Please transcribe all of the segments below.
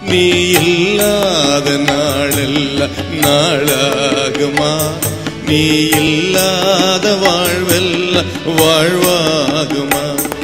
நீ இல்லாத நாளெல்லாம் நாளாகுமா நீ இல்லாத வாழ்வெல்லாம் வாழ்வாகுமா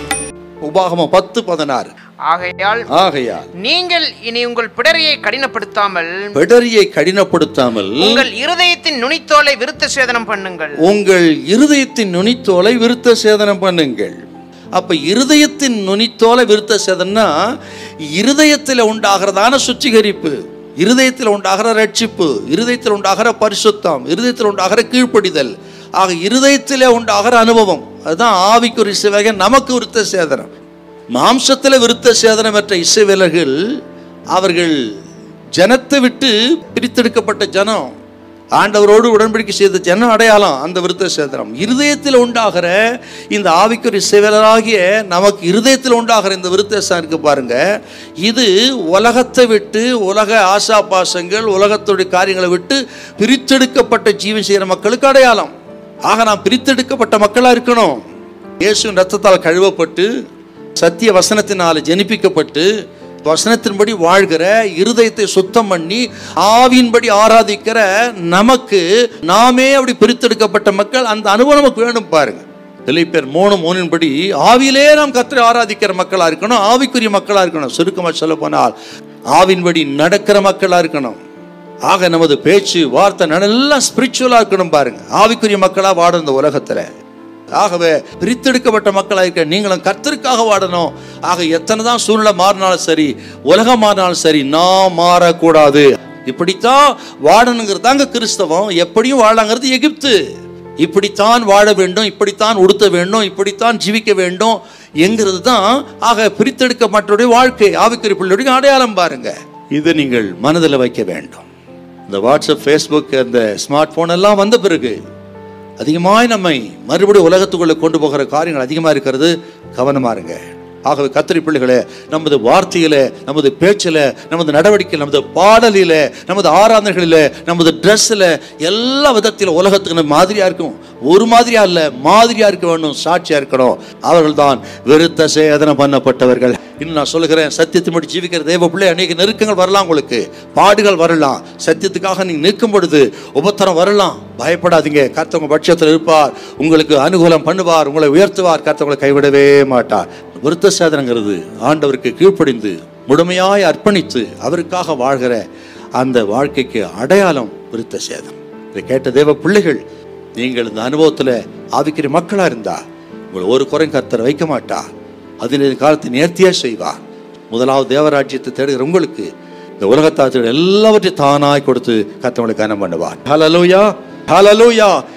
உபாகமம் பத்து பதினாறு ஆகையால் ஆகையால் நீங்கள் இனி உங்கள் பிடரியை கடினப்படுத்தாமல் பெடரியை கடினப்படுத்தாமல் உங்கள் இருதயத்தின் நுனித்தோலை விருத்த சேதனம் பண்ணுங்கள் உங்கள் இருதயத்தின் நுனித்தோலை விருத்த சேதனம் பண்ணுங்கள் அப்ப இருதயத்தின் நுனித்தோலை விருத்த சேதம்னா இருதயத்தில் உண்டாகிறதான சுத்திகரிப்பு இருதயத்தில் உண்டாகிற ரட்சிப்பு இருதயத்தில் உண்டாகிற பரிசுத்தம் இருதயத்தில் உண்டாகிற கீழ்ப்படிதல் ஆக இருதயத்திலே உண்டாகிற அனுபவம் அதுதான் ஆவிக்குரிய சிவகன் நமக்கு விருத்த சேதனம் மாம்சத்தில் விருத்த சேதனம் பெற்ற இசைவேலர்கள் அவர்கள் ஜனத்தை விட்டு பிரித்தெடுக்கப்பட்ட ஜனம் ஆண்டவரோடு உடன்படிக்கை செய்த ஜன அடையாளம் அந்த விருத்த சேதனம் இருதயத்தில் உண்டாகிற இந்த ஆவிக்குரிய சேவலராகிய நமக்கு இருதயத்தில் உண்டாகிற இந்த விருத்த சேதனம் இருக்கு பாருங்க இது உலகத்தை விட்டு உலக ஆசா பாசங்கள் உலகத்துடைய காரியங்களை விட்டு பிரித்தெடுக்கப்பட்ட ஜீவன் செய்கிற மக்களுக்கு அடையாளம் ஆக நாம் பிரித்தெடுக்கப்பட்ட மக்களா இருக்கணும் இயேசுவின் ரத்தத்தால் கழுவப்பட்டு சத்திய வசனத்தினால் ஜெனிப்பிக்கப்பட்டு வசனத்தின்படி வாழ்கிற இருதயத்தை சுத்தம் பண்ணி ஆவியின்படி ஆராதிக்கிற நமக்கு நாமே அப்படி பிரித்தெடுக்கப்பட்ட மக்கள் அந்த அனுபவம் நமக்கு வேணும் பாருங்க பிலிப்பியர் மூணு மூணின்படி ஆவியிலே நாம் கத்திரை ஆராதிக்கிற மக்களா இருக்கணும் ஆவிக்குரிய மக்களா இருக்கணும் சுருக்கமா சொல்ல போனால் ஆவின்படி நடக்கிற மக்களா இருக்கணும் ஆக நமது பேச்சு வார்த்தை நட- எல்லாம் ஸ்பிரிச்சுவலா இருக்கணும் பாருங்க ஆவிக்குரிய மக்களா வாடும் இந்த உலகத்துல ஆகவே பிரித்தெடுக்கப்பட்ட மக்களாக இருக்க நீங்களும் கர்த்தருக்காக வாடணும் ஆக எத்தனை தான் சூழ்நிலை மாறினாலும் சரி உலகம் மாறினாலும் சரி நான் மாறக்கூடாது இப்படித்தான் வாழணுங்கிறது தாங்க கிறிஸ்தவம் எப்படியும் வாழலாங்கிறது எகிப்து இப்படித்தான் வாழ வேண்டும் இப்படித்தான் உடுத்த வேண்டும் இப்படித்தான் ஜீவிக்க வேண்டும் என்கிறது தான் ஆக பிரித்தெடுக்கப்பட்டோடைய வாழ்க்கை ஆவிக்குரிய பிள்ளையுடைய அடையாளம் பாருங்க இதை நீங்கள் மனதில் வைக்க வேண்டும் இந்த வாட்ஸ்அப் ஃபேஸ்புக் அந்த ஸ்மார்ட் போன் எல்லாம் வந்த பிறகு அதிகமாய் நம்மை மறுபடியும் உலகத்துக்குள்ள கொண்டு போகிற காரியங்கள் அதிகமாக இருக்கிறது கவனமா இருங்க ஆகவே கத்திரி பிள்ளைகளே நமது வார்த்தையில நமது பேச்சில் நமது நடவடிக்கையில் நமது பாடலில நமது ஆராதனைகளில் நமது ட்ரெஸ்ஸில் எல்லா விதத்திலும் உலகத்துக்கு நம்ம மாதிரியா இருக்கும் ஒரு மாதிரியா இல்ல மாதிரியா இருக்க வேண்டும் சாட்சியா இருக்கணும் அவர்கள் தான் விருத்த சேதனம் பண்ணப்பட்டவர்கள் இன்னும் நான் சொல்லுகிறேன் சத்தியத்தின்படி ஜீவிக்கிற தேவ பிள்ளை அநேக நெருக்கங்கள் வரலாம் உங்களுக்கு பாடுகள் வரலாம் சத்தியத்துக்காக நீங்க நிற்கும் பொழுது உபத்திரம் வரலாம் பயப்படாதீங்க கர்த்தவங்க பட்சத்தில் இருப்பார் உங்களுக்கு அனுகூலம் பண்ணுவார் உங்களை உயர்த்துவார் கர்த்தவங்களை கைவிடவே மாட்டார் விருத்த சேதனங்கிறது ஆண்டவருக்கு கீழ்ப்படிந்து முழுமையாய் அர்ப்பணித்து அவருக்காக வாழ்கிற அந்த வாழ்க்கைக்கு அடையாளம் விருத்த சேதம் இதை கேட்ட தேவ பிள்ளைகள் நீங்கள் இந்த அனுபவத்தில் ஆவிக்கிற மக்களா இருந்தா உங்களை ஒரு குறை கர்த்தர் வைக்க மாட்டா அதில் காலத்தை நேர்த்தியா செய்வார் முதலாவது தேவராஜ்யத்தை தேடுகிற உங்களுக்கு இந்த உலகத்தாத்திர எல்லாவற்றையும் தானாய் கொடுத்து கத்தவங்களை கனம் பண்ணுவார் ஹalleluya ஹalleluya